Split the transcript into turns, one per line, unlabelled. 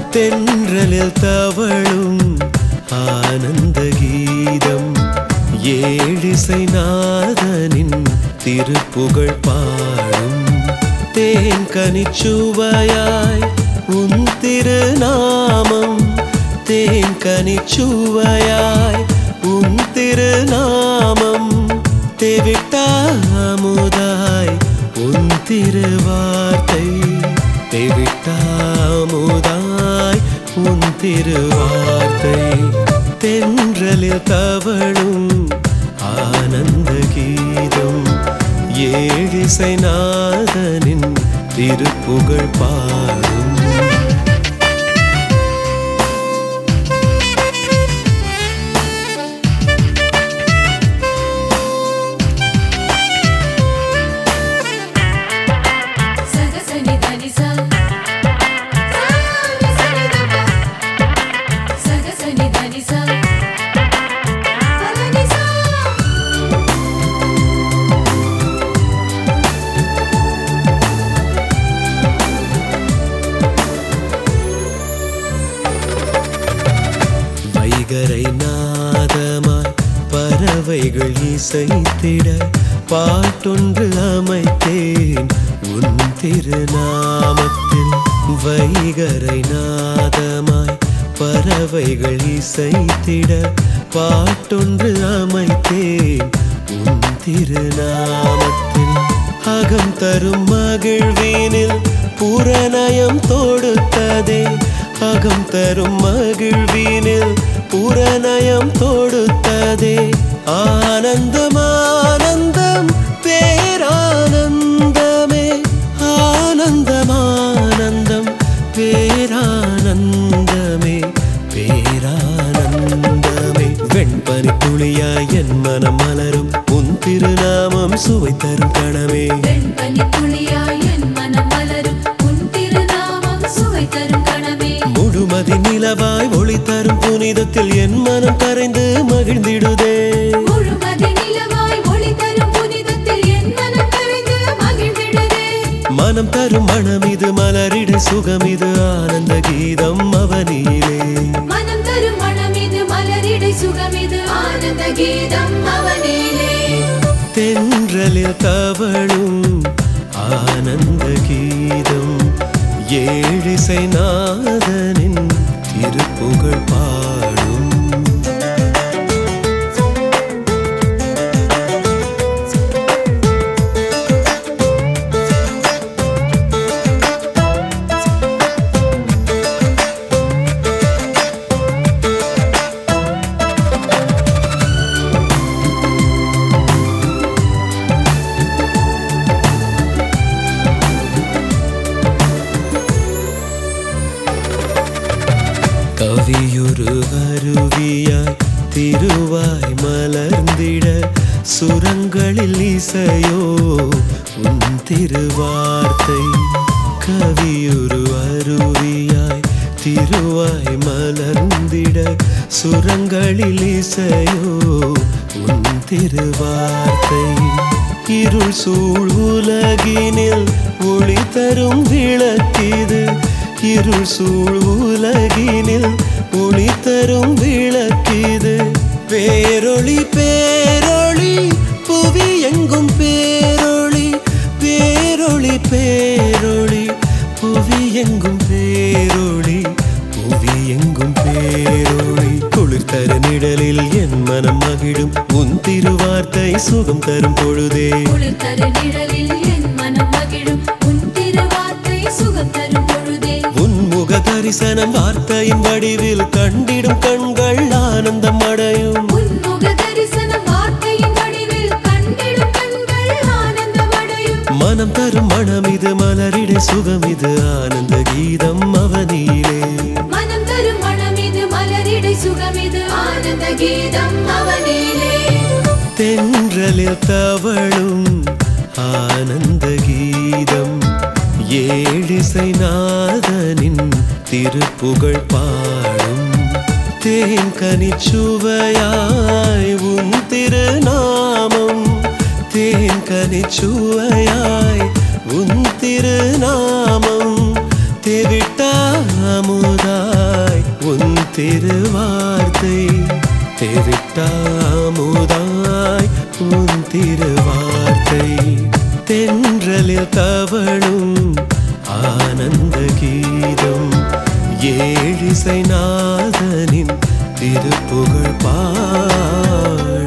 தென்றலில் தவழும் ஆனந்த கீதம் ஏழிசை நாதனின் திருப்புகழ் பாடும் தேன் கனிச்சுவையாய் உன் திருநாமம் தேன் கனிச்சுவையாய் உன் திருநாமம் தெவிட்டாமுதாய் உன் திருவார்த்தை தெவிட்டாமுதாய் உன் திருவார்த்தை தென்றலில் தவழும் ஆனந்த கீதம் ஏழிசை நாதனின் திருப்புகழ் பாடும்
సగసని ధనిస సగసని దప సగసని ధనిస పదనిస
வைகரை நாதமாய் பறவைகள் இசைத்திட பாட்டொன்று அமைத்தேன் உன் திருநாமத்தில் வைகரை நாதமாய் பறவைகள் இசைத்திட பாட்டொன்று அமைத்தேன் உன் திருநாமத்தில் அகம் தரும் மகிழ்வீனில் புறநயம் தொடுத்ததே அகம் தரும் மகிழ்வீனில் புறநயம் தொடுத்ததே ஆனந்தம் ஆனந்தம் பேரானந்தமே ஆனந்தம் ஆனந்தம் பேரானந்தமே பேரானந்தமே வெண்பனி துளியாய் என் மனம் மலரும் உன் திருநாமம் சுவை தரும் கணமே
வெண்பனி துளியாய் என் மனம் மலரும் உன் திருநாமம் சுவை தரும் கணமே
முழுமதி நிலவாய் ஒளி தரும் புனிதத்தில் என் மனம் கரைந்து மகிழ்ந்திடுதே
முழுமதி நிலவாய் ஒளி தரும் புனிதத்தில் என் மனம் கரைந்து மகிழ்ந்திடுதே
மனம் தரும் மனம் இது மலரிட சுகம் இது ஆனந்த கீதம் அவனிலே
மனம் தரும் மனம் இது மலரிடை சுகம் இது ஆனந்த கீதம் அவனிலே
தென்றலில் தவழும் ஆனந்த கீதம் ஏழிசை நாதனின் திருப்புகழ் பாடும் கவியொரு அருவியாய் திருவாய் மலர்ந்திட சுரங்களில் இசையோ உன் திருவார்த்தை கவியொரு அருவியாய் திருவாய் மலர்ந்திட சுரங்களில் இசையோ உன் திருவார்த்தை இருள் சூழ் உலகினில் ஒளி தரும் விளக்கிது இருள் சூழ் உலகினில் ஒளி தரும் விளக்கிது பேரொளி பேரொளி புவி எங்கும் பேரொளி பேரொளி பேரொளி புவி எங்கும் பேரொளி புவி எங்கும் பேரொளி குளிர் தரு நிழலில் என் மனம் மகிழும் உன் திருவார்த்தை சுகம் தரும் பொழுதே
குளிர் தரு நிழலில் என் மனம் மகிழும் உன் திருவார்த்தை சுகம் தரும் பொழுதே
உன் முக தரிசனம் வார்த்தையின் வடிவில் கண்டிடும் கண்கள் ஆனந்தம் அடையும்
உன் முக தரிசனம் வார்த்தையின் வடிவில் கண்டிடும் கண்கள் ஆனந்தமடையும்
மனம் தரும் மனம் இது மலரிட சுகம் இது ஆனந்த கீதம் அவனிலே
மனம் தரும் மனம் இது மலரிடை சுகம் இது ஆனந்த கீதம் அவனிலே
தென்றலில் தவழும் ஆனந்த கீதம் ஏழிசை நாதனின் திருப்புகழ் பாடும் தேன் கனிச்சுவையாய் உன் திருநாமம் தேன் கனிச்சுவையாய் உன் திருநாமம் தெவிட்டாமுதாய் திருவார்த்தை தெவிட்டாமுதாய் உன் திருவார்த்தை தென்றலில் தவழும் ஆனந்த கீதம் ஏழிசை நாதனின் திருப்புகழ் பாடும்